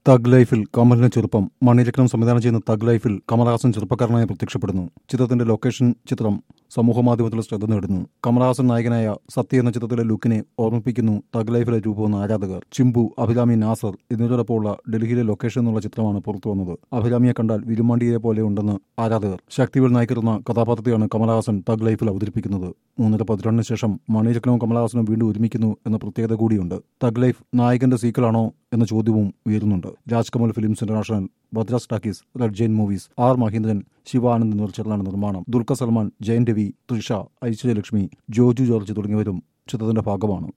thug ലൈഫിൽ കമലിന് ചെറുപ്പം മണിരത്നം സംവിധാനം ചെയ്യുന്ന തഗ് ലൈഫിൽ കമൽഹാസൻ ചെറുപ്പക്കാരനായി പ്രത്യക്ഷപ്പെടുന്നു ചിത്രത്തിന്റെ ലൊക്കേഷൻ ചിത്രം സമൂഹമാധ്യമത്തിൽ ശ്രദ്ധ നേടുന്നു കമൽഹാസൻ നായകനായ സത്യ എന്ന ചിത്രത്തിലെ ലുക്കിനെ ഓർമ്മിപ്പിക്കുന്നു തഗ് ലൈഫിലെ രൂപമെന്ന ആരാധകർ ചിമ്പു അഭിരാമി നാസർ എന്നിവരോടൊപ്പമുള്ള ഡൽഹിയിലെ ലൊക്കേഷൻ എന്നുള്ള ചിത്രമാണ് പുറത്തു വന്നത് അഭിരാമിയെ കണ്ടാൽ വിരുമാണ്ടിയെ പോലെ ഉണ്ടെന്ന് ആരാധകർ ശക്തിവേൽ നായിക്കുന്ന കഥാപാത്രത്തെയാണ് കമൽഹാസൻ തഗ് ലൈഫിൽ അവതരിപ്പിക്കുന്നത് മൂന്നര പതിനെട്ടിന് ശേഷം മണിരത്നവും കമൽഹാസനും വീണ്ടും ഒരുമിക്കുന്നു എന്ന പ്രത്യേകത കൂടിയുണ്ട് തഗ് ലൈഫ് നായകന്റെ സീക്വലാണോ എന്ന ചോദ്യവും ഉയരുന്നുണ്ട് Rajkamal films international Madras talkies red giant movies R Mahendran Sivananth എന്നിവർ ചേർന്നാണ് നിർമ്മാണം ദുൽഖർ സൽമാൻ ജയൻ രവി തൃഷ ഐശ്വര്യലക്ഷ്മി ജോജു ജോർജ് തുടങ്ങിയവരും ചിത്രത്തിന്റെ ഭാഗമാണ്